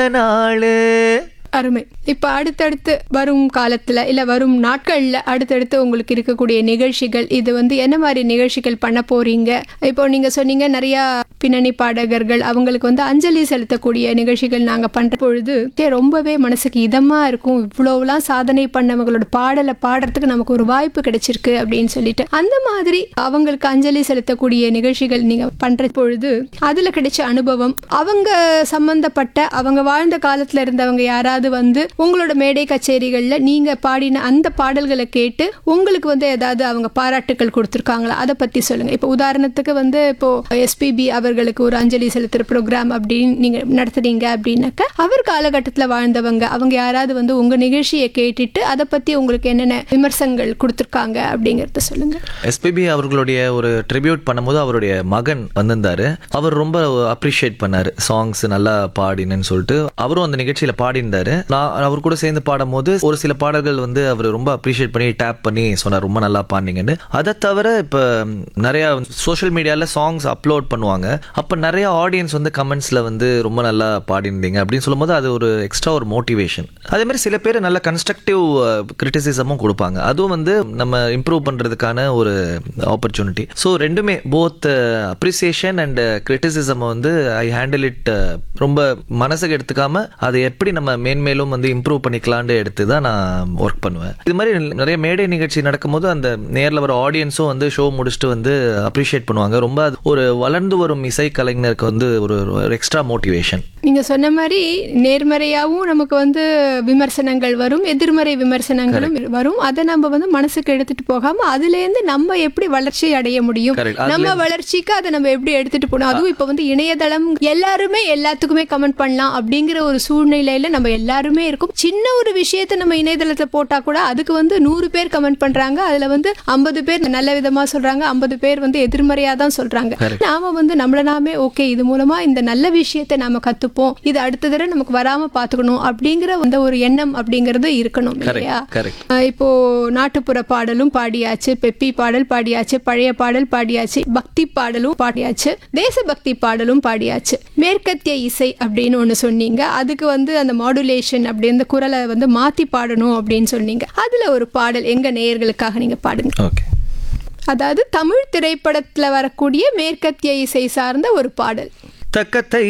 நாளு அருமை இப்ப அடுத்தடுத்து வரும் காலத்துல இல்ல வரும் நாட்கள்ல அடுத்தடுத்து உங்களுக்கு இருக்கக்கூடிய நிகழ்ச்சிகள் இது வந்து என்ன மாதிரி நிகழ்ச்சிகள் பண்ண போறீங்க இப்போ நீங்க சொன்னீங்க நிறைய பின்னணி பாடகர்கள் அவங்களுக்கு வந்து அஞ்சலி செலுத்தக்கூடிய நிகழ்ச்சிகள் நாங்க பண்ற பொழுது தே- ரொம்பவே மனசுக்கு இதமா இருக்கும் இவ்வளவுலாம் சாதனை பண்ணவங்களோட பாடலை பாடுறதுக்கு நமக்கு ஒரு வாய்ப்பு கிடைச்சிருக்கு அப்படின்னு சொல்லிட்டு அந்த மாதிரி அவங்களுக்கு அஞ்சலி செலுத்தக்கூடிய நிகழ்ச்சிகள் நீங்க பண்ற பொழுது அதுல கிடைச்ச அனுபவம் அவங்க சம்பந்தப்பட்ட அவங்க வாழ்ந்த காலத்துல இருந்தவங்க யாராவது வந்து உங்களோட மேடை கச்சேரிகள்ல நீங்க பாடின அந்த பாடல்களை கேட்டு உங்களுக்கு வந்து ஏதாவது அவங்க பாராட்டுக்கள் கொடுத்துருக்காங்களா அதை பத்தி சொல்லுங்க இப்போ உதாரணத்துக்கு வந்து இப்போ எஸ்பிபி அவர்களுக்கு ஒரு அஞ்சலி செலுத்துற ப்ரோக்ராம் அப்படின்னு நீங்க நடத்துறீங்க அப்படின்னாக்க அவர் காலகட்டத்தில் வாழ்ந்தவங்க அவங்க யாராவது வந்து உங்க நிகழ்ச்சியை கேட்டுட்டு அதை பத்தி உங்களுக்கு என்னென்ன விமர்சனங்கள் கொடுத்துருக்காங்க அப்படிங்கறத சொல்லுங்க எஸ்பிபி அவர்களுடைய ஒரு ட்ரிபியூட் பண்ணும்போது அவருடைய மகன் வந்திருந்தாரு அவர் ரொம்ப அப்ரிஷியேட் பண்ணாரு சாங்ஸ் நல்லா பாடினேன்னு சொல்லிட்டு அவரும் அந்த நிகழ்ச்சியில பாடியிருந்தாரு நான் அவர் கூட சேர்ந்து பாடும்போது ஒரு சில பாடல்கள் வந்து அவர் ரொம்ப அப்ரிஷியேட் பண்ணி டேப் பண்ணி சொன்னார் ரொம்ப நல்லா பாடினீங்கன்னு அதை தவிர இப்போ நிறைய சோஷியல் மீடியால சாங்ஸ் அப்லோட் பண்ணுவாங்க அப்ப நிறைய ஆடியன்ஸ் வந்து கமெண்ட்ஸ்ல வந்து ரொம்ப நல்லா பாடியிருந்தீங்க அப்படின்னு சொல்லும்போது அது ஒரு எக்ஸ்ட்ரா ஒரு மோட்டிவேஷன் அதே மாதிரி சில பேர் நல்ல கன்ஸ்ட்ரக்டிவ் கிரிட்டிசிசமும் கொடுப்பாங்க அதுவும் வந்து நம்ம இம்ப்ரூவ் பண்றதுக்கான ஒரு ஆப்பர்ச்சுனிட்டி ஸோ ரெண்டுமே போத் அப்ரிசியேஷன் அண்ட் கிரிட்டிசிசம் வந்து ஐ ஹேண்டில் இட் ரொம்ப மனசுக்கு எடுத்துக்காம அதை எப்படி நம்ம மேன்மேலும் வந்து இம்ப்ரூவ் பண்ணிக்கலான்னு எடுத்து தான் நான் ஒர்க் பண்ணுவேன் இது மாதிரி நிறைய மேடை நிகழ்ச்சி நடக்கும்போது அந்த நேரில் வர ஆடியன்ஸும் வந்து ஷோ முடிச்சுட்டு வந்து அப்ரிஷியேட் பண்ணுவாங்க ரொம்ப அது ஒரு வளர்ந்து வரும் இசை கலைஞருக்கு வந்து ஒரு எக்ஸ்ட்ரா மோட்டிவேஷன் நீங்க சொன்ன மாதிரி நேர்மறையாவும் நமக்கு வந்து விமர்சனங்கள் வரும் எதிர்மறை விமர்சனங்களும் வரும் அதை நம்ம வந்து மனசுக்கு எடுத்துட்டு போகாம அதுல இருந்து நம்ம எப்படி வளர்ச்சி அடைய முடியும் Correct. அதுல நம்ம வளர்ச்சிக்கு அதை நம்ம எப்படி எடுத்துட்டு போகணும் அதுவும் இப்ப வந்து இணையதளம் எல்லாருமே எல்லாத்துக்குமே கமெண்ட் பண்ணலாம் அப்படிங்கிற ஒரு சூழ்நிலையில நம்ம எல்லாருமே இருக்கும் சின்ன ஒரு விஷயத்த நம்ம இணையதளத்தை போட்டா கூட அதுக்கு வந்து நூறு பேர் கமெண்ட் பண்றாங்க அதுல வந்து ஐம்பது பேர் நல்ல விதமா சொல்றாங்க ஐம்பது பேர் வந்து எதிர்மறையா தான் சொல்றாங்க நாம வந்து நம்மள நாமே ஓகே இது மூலமா இந்த நல்ல விஷயத்தை நாம கத்துப்போம் இது அடுத்த தடவை நமக்கு வராம பாத்துக்கணும் அப்படிங்கிற அந்த ஒரு எண்ணம் அப்படிங்கிறது இருக்கணும் இல்லையா கரெக்ட் அஹ் இப்போ நாட்டுப்புற பாடலும் பாடியாச்சு பெப்பி பாடல் பாடியாச்சு பழைய பாடல் பாடியாச்சு பக்தி பாடலும் பாடியாச்சு தேசபக்தி பாடலும் பாடியாச்சு மேற்கத்திய இசை அப்படின்னு ஒன்று சொன்னீங்க அதுக்கு வந்து அந்த மாடுலேஷன் அப்படி இந்த குரலை வந்து மாத்தி பாடணும் அப்படின்னு சொன்னீங்க அதுல ஒரு பாடல் எங்க நேயர்களுக்காக நீங்க பாடுங்க ஓகே அதாவது தமிழ் திரைப்படத்துல வரக்கூடிய மேற்கத்திய இசை சார்ந்த ஒரு பாடல் தக்கத்தை